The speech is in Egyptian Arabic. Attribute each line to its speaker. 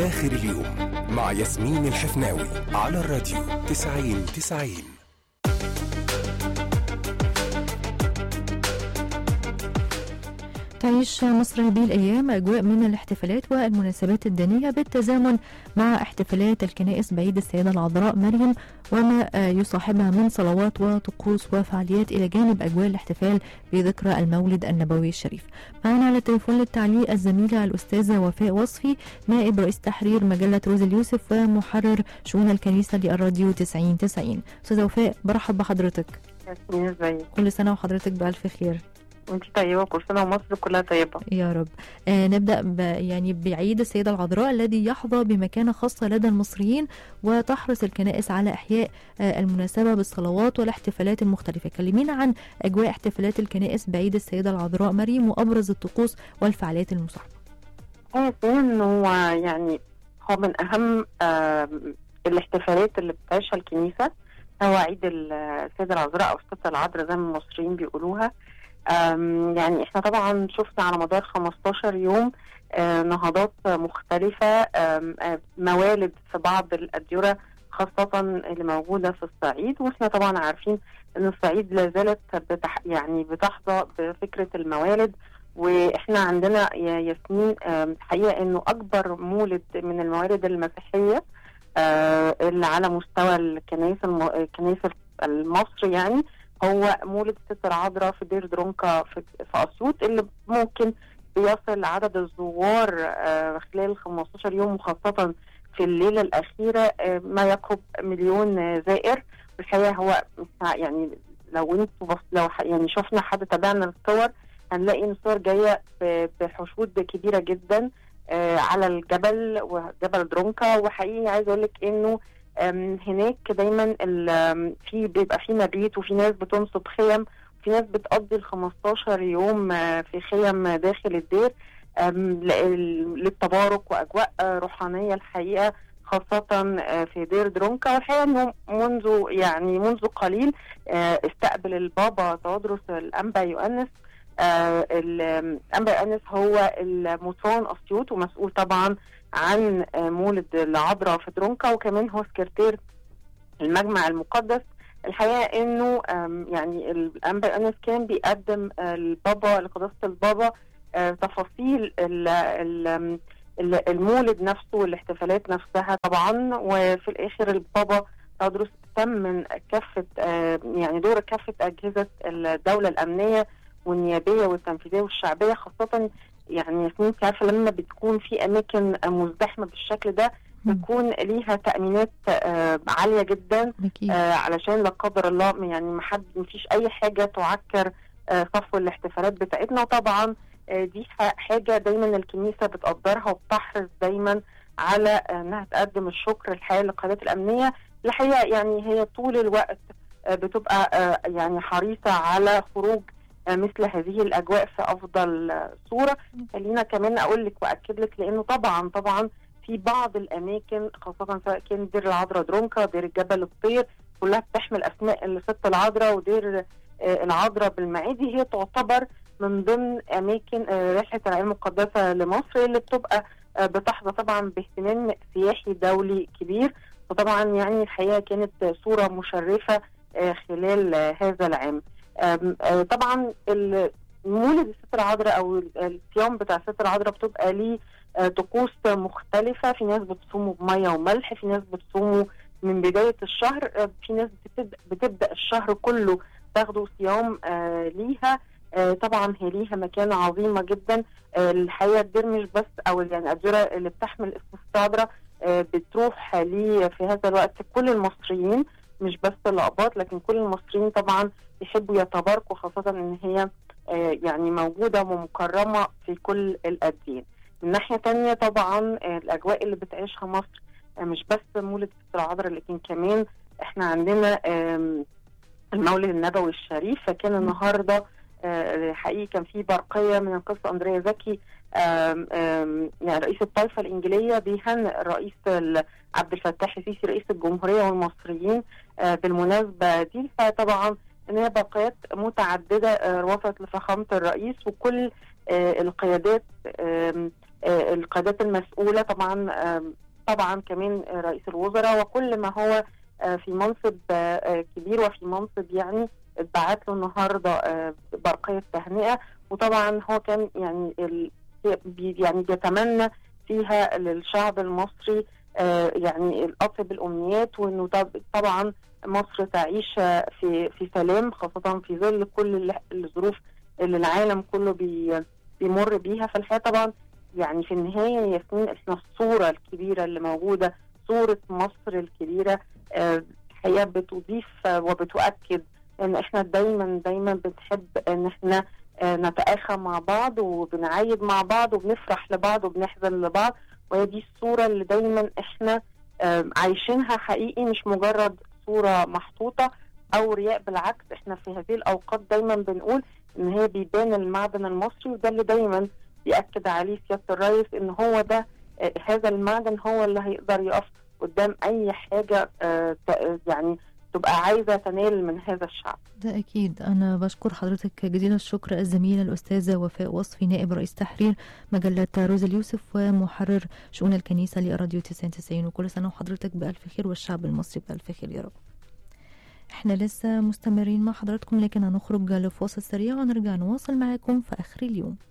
Speaker 1: آخر اليوم مع ياسمين الحفناوي على الراديو 90 90
Speaker 2: تعيش مصر هذه الأيام أجواء من الاحتفالات والمناسبات الدينية بالتزامن مع احتفالات الكنائس بعيد السيدة العذراء مريم وما آه، يصاحبها من صلوات وطقوس وفعاليات إلى جانب أجواء الاحتفال بذكرى المولد النبوي الشريف معنا على التليفون للتعليق الزميلة الأستاذة وفاء وصفي نائب رئيس تحرير مجلة روز اليوسف ومحرر شؤون الكنيسة للراديو 90 90 أستاذة وفاء برحب بحضرتك
Speaker 3: ياسمين ازيك
Speaker 2: كل سنة وحضرتك بألف خير
Speaker 3: وانت طيبه كل سنه ومصر كلها طيبه
Speaker 2: يا رب آه نبدأ ب يعني بعيد السيدة العذراء الذي يحظى بمكانة خاصة لدى المصريين وتحرص الكنائس على إحياء آه المناسبة بالصلوات والاحتفالات المختلفة كلمينا عن أجواء احتفالات الكنائس بعيد السيدة العذراء مريم وأبرز الطقوس والفعاليات المصاحبة
Speaker 3: هو ياسمين انه هو يعني هو من اهم آم، الاحتفالات اللي بتعيشها الكنيسه هو عيد السيده العذراء او الستة العذراء زي ما المصريين بيقولوها آم، يعني احنا طبعا شفنا على مدار 15 يوم آه، نهضات مختلفه آم، آه، موالد في بعض الاديره خاصة اللي موجودة في الصعيد واحنا طبعا عارفين ان الصعيد لا زالت بتح يعني بتحظى بفكرة الموالد واحنا عندنا يا ياسمين آم، حقيقة انه اكبر مولد من الموالد المسيحية آه، اللي على مستوى الكنائس الم... الكنائس المصري يعني هو مولد الست العذراء في دير درونكا في, في اسيوط اللي ممكن بيصل عدد الزوار آه، خلال 15 يوم وخاصة في الليلة الأخيرة آه، ما يقرب مليون آه، زائر والحقيقة هو يعني لو انتوا بص لو ح- يعني شفنا حد تابعنا الصور هنلاقي ان الصور جاية ب- بحشود كبيرة جدا آه، على الجبل وجبل درونكا وحقيقي عايزه اقول لك انه آم، هناك دايما ال- آم، في بيبقى في مبيت وفي ناس بتنصب خيم وفي ناس بتقضي ال 15 يوم آه، في خيم داخل الدير آم، ل- للتبارك واجواء آه، روحانيه الحقيقه خاصة آه، في دير درونكا والحقيقة انه منذ يعني منذ قليل آه، استقبل البابا تودروس الانبا يؤنس آه، الانبا يؤنس هو المطران اسيوط ومسؤول طبعا عن آه، مولد العذراء في درونكا وكمان هو سكرتير المجمع المقدس الحقيقه انه آم، يعني الانبا يؤنس كان بيقدم آه، البابا لقداسه البابا آه، تفاصيل ال- ال- آم، ال- المولد نفسه والاحتفالات نفسها طبعا وفي الاخر البابا تدرس تم كافه آه، يعني دور كافه اجهزه الدوله الامنيه والنيابيه والتنفيذيه والشعبيه خاصه يعني ياسمين انت عارفه لما بتكون في اماكن مزدحمه بالشكل ده
Speaker 2: مم.
Speaker 3: بتكون ليها تامينات آه، عاليه جدا
Speaker 2: أكيد
Speaker 3: آه علشان لا قدر الله يعني ما حد مفيش اي حاجه تعكر آه صفو الاحتفالات بتاعتنا وطبعا آه دي ح- حاجه دايما الكنيسه بتقدرها وبتحرص دايما على آه انها تقدم الشكر الحقيقه للقيادات الامنيه الحقيقه يعني هي طول الوقت آه بتبقى آه يعني حريصه على خروج آه مثل هذه الاجواء في افضل آه صوره خلينا كمان اقول لك واكد لك لانه طبعا طبعا في بعض الاماكن خاصه سواء كان دير العذراء درونكا دير الجبل الطير كلها بتحمل اسماء الست العذراء ودير آه، العذراء بالمعادي هي تعتبر من ضمن اماكن آه، رحله العلم المقدسه لمصر اللي بتبقى آه، بتحظى طبعا باهتمام سياحي دولي كبير وطبعا يعني الحقيقه كانت صوره مشرفه آه، خلال آه، هذا العام آم، آه، طبعا ال- مولد الست العذراء او ال- الصيام بتاع الست العذراء بتبقى ليه آه، طقوس مختلفة في ناس بتصوموا بمية وملح في ناس بتصوموا من بداية الشهر آه، في ناس بتبدأ, بتبدأ الشهر كله تاخدوا صيام آه ليها آه طبعا هي ليها مكانة عظيمة جدا آه الحقيقة الدير مش بس أو يعني الأديرة اللي بتحمل اسم الصادرة آه بتروح ليه في هذا الوقت كل المصريين مش بس الأقباط لكن كل المصريين طبعا يحبوا يتباركوا خاصة إن هي آه يعني موجودة ومكرمة في كل الأديان من ناحية تانية طبعا آه، الأجواء اللي بتعيشها مصر آه، مش بس مولد الست العذراء لكن كمان احنا عندنا آم، المولد النبوي الشريف فكان النهارده آه، حقيقي كان في برقية من القصة أندريا زكي آم، آم، يعني رئيس الطائفة الإنجيلية بيهنئ الرئيس ال- عبد الفتاح السيسي رئيس الجمهورية والمصريين آه، بالمناسبة دي فطبعا ان هي باقيات متعدده آه، وصلت لفخامه الرئيس وكل آه، القيادات آم، آه، القيادات المسؤوله طبعا آه، طبعا كمان رئيس الوزراء وكل ما هو آه، في منصب آه، آه، كبير وفي منصب يعني اتبعت له النهارده آه، برقيه تهنئه وطبعا هو كان يعني ال... بي- يعني بيتمنى فيها للشعب المصري آه، يعني الاطيب الامنيات وانه طب- طبعا مصر تعيش آه، في في سلام خاصه في ظل كل ال- الظروف اللي العالم كله بي بيمر بيها فالحقيقه طبعا يعني في النهايه يا ياسمين احنا الصوره الكبيره اللي موجوده صوره مصر الكبيره آه، الحقيقه بتضيف آه، وبتؤكد ان احنا دايما دايما بنحب ان احنا آه، نتآخى مع بعض وبنعايد مع بعض وبنفرح لبعض وبنحزن لبعض وهي دي الصورة اللي دايما احنا آه، عايشينها حقيقي مش مجرد صورة محطوطة أو رياء بالعكس احنا في هذه الأوقات دايما بنقول إن هي بيبان المعدن المصري وده اللي دايما بيأكد عليه سيادة الرئيس إن هو ده آه، هذا المعدن هو اللي هيقدر يقف قدام أي حاجة آه، ت- يعني تبقى عايزة تنال من هذا الشعب
Speaker 2: ده أكيد أنا بشكر حضرتك جزيل الشكر الزميلة الأستاذة وفاء وصفي نائب رئيس تحرير مجلة روز اليوسف ومحرر شؤون الكنيسة لراديو 99 وكل سنة وحضرتك بألف خير والشعب المصري بألف خير يا رب احنا لسه مستمرين مع حضراتكم لكن هنخرج لفاصل سريع ونرجع نواصل معاكم في آخر اليوم